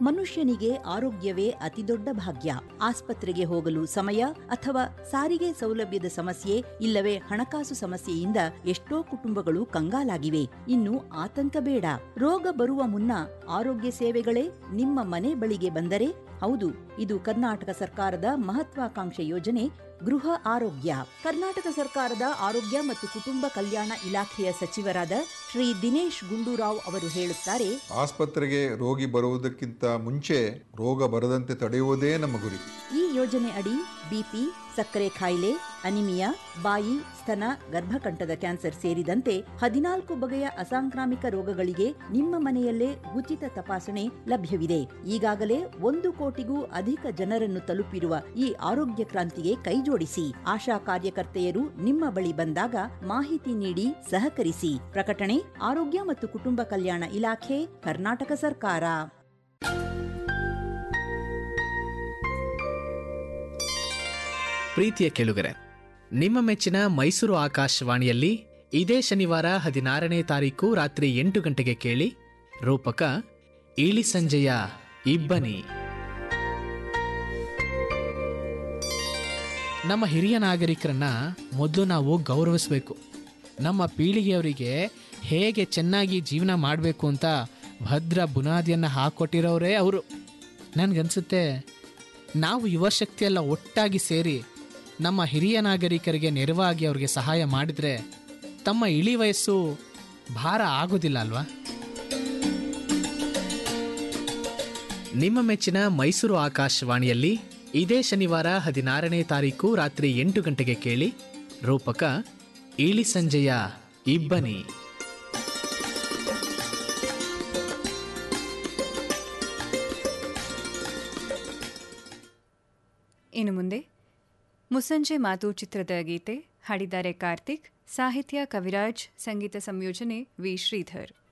ಮನುಷ್ಯನಿಗೆ ಆರೋಗ್ಯವೇ ಅತಿದೊಡ್ಡ ಭಾಗ್ಯ ಆಸ್ಪತ್ರೆಗೆ ಹೋಗಲು ಸಮಯ ಅಥವಾ ಸಾರಿಗೆ ಸೌಲಭ್ಯದ ಸಮಸ್ಯೆ ಇಲ್ಲವೇ ಹಣಕಾಸು ಸಮಸ್ಯೆಯಿಂದ ಎಷ್ಟೋ ಕುಟುಂಬಗಳು ಕಂಗಾಲಾಗಿವೆ ಇನ್ನು ಆತಂಕ ಬೇಡ ರೋಗ ಬರುವ ಮುನ್ನ ಆರೋಗ್ಯ ಸೇವೆಗಳೇ ನಿಮ್ಮ ಮನೆ ಬಳಿಗೆ ಬಂದರೆ ಹೌದು ಇದು ಕರ್ನಾಟಕ ಸರ್ಕಾರದ ಮಹತ್ವಾಕಾಂಕ್ಷೆ ಯೋಜನೆ ಗೃಹ ಆರೋಗ್ಯ ಕರ್ನಾಟಕ ಸರ್ಕಾರದ ಆರೋಗ್ಯ ಮತ್ತು ಕುಟುಂಬ ಕಲ್ಯಾಣ ಇಲಾಖೆಯ ಸಚಿವರಾದ ಶ್ರೀ ದಿನೇಶ್ ಗುಂಡೂರಾವ್ ಅವರು ಹೇಳುತ್ತಾರೆ ಆಸ್ಪತ್ರೆಗೆ ರೋಗಿ ಬರುವುದಕ್ಕಿಂತ ಮುಂಚೆ ರೋಗ ಬರದಂತೆ ತಡೆಯುವುದೇ ನಮ್ಮ ಗುರಿ ಈ ಯೋಜನೆ ಅಡಿ ಬಿಪಿ ಸಕ್ಕರೆ ಕಾಯಿಲೆ ಅನಿಮಿಯಾ ಬಾಯಿ ಸ್ತನ ಗರ್ಭಕಂಠದ ಕ್ಯಾನ್ಸರ್ ಸೇರಿದಂತೆ ಹದಿನಾಲ್ಕು ಬಗೆಯ ಅಸಾಂಕ್ರಾಮಿಕ ರೋಗಗಳಿಗೆ ನಿಮ್ಮ ಮನೆಯಲ್ಲೇ ಉಚಿತ ತಪಾಸಣೆ ಲಭ್ಯವಿದೆ ಈಗಾಗಲೇ ಒಂದು ಕೋಟಿಗೂ ಅಧಿಕ ಜನರನ್ನು ತಲುಪಿರುವ ಈ ಆರೋಗ್ಯ ಕ್ರಾಂತಿಗೆ ಕೈಜೋಡಿಸಿ ಆಶಾ ಕಾರ್ಯಕರ್ತೆಯರು ನಿಮ್ಮ ಬಳಿ ಬಂದಾಗ ಮಾಹಿತಿ ನೀಡಿ ಸಹಕರಿಸಿ ಪ್ರಕಟಣೆ ಆರೋಗ್ಯ ಮತ್ತು ಕುಟುಂಬ ಕಲ್ಯಾಣ ಇಲಾಖೆ ಕರ್ನಾಟಕ ಸರ್ಕಾರ ಪ್ರೀತಿಯ ಕೆಳುಗರೆ ನಿಮ್ಮ ಮೆಚ್ಚಿನ ಮೈಸೂರು ಆಕಾಶವಾಣಿಯಲ್ಲಿ ಇದೇ ಶನಿವಾರ ಹದಿನಾರನೇ ತಾರೀಕು ರಾತ್ರಿ ಎಂಟು ಗಂಟೆಗೆ ಕೇಳಿ ರೂಪಕ ಇಳಿ ಸಂಜೆಯ ಇಬ್ಬನಿ ನಮ್ಮ ಹಿರಿಯ ನಾಗರಿಕರನ್ನ ಮೊದಲು ನಾವು ಗೌರವಿಸಬೇಕು ನಮ್ಮ ಪೀಳಿಗೆಯವರಿಗೆ ಹೇಗೆ ಚೆನ್ನಾಗಿ ಜೀವನ ಮಾಡಬೇಕು ಅಂತ ಭದ್ರ ಬುನಾದಿಯನ್ನು ಹಾಕೊಟ್ಟಿರೋರೇ ಅವರು ನನಗನ್ಸುತ್ತೆ ನಾವು ಯುವಶಕ್ತಿಯೆಲ್ಲ ಒಟ್ಟಾಗಿ ಸೇರಿ ನಮ್ಮ ಹಿರಿಯ ನಾಗರಿಕರಿಗೆ ನೆರವಾಗಿ ಅವ್ರಿಗೆ ಸಹಾಯ ಮಾಡಿದರೆ ತಮ್ಮ ಇಳಿ ವಯಸ್ಸು ಭಾರ ಆಗೋದಿಲ್ಲ ಅಲ್ವಾ ನಿಮ್ಮ ಮೆಚ್ಚಿನ ಮೈಸೂರು ಆಕಾಶವಾಣಿಯಲ್ಲಿ ಇದೇ ಶನಿವಾರ ಹದಿನಾರನೇ ತಾರೀಕು ರಾತ್ರಿ ಎಂಟು ಗಂಟೆಗೆ ಕೇಳಿ ರೂಪಕ ಇಳಿ ಸಂಜೆಯ ಇಬ್ಬನಿ ಇನ್ನು ಮುಂದೆ ಮುಸ್ಸಂಜೆ ಮಾತು ಚಿತ್ರದ ಗೀತೆ ಹಾಡಿದ್ದಾರೆ ಕಾರ್ತಿಕ್ ಸಾಹಿತ್ಯ ಕವಿರಾಜ್ ಸಂಗೀತ ಸಂಯೋಜನೆ ವಿ ಶ್ರೀಧರ್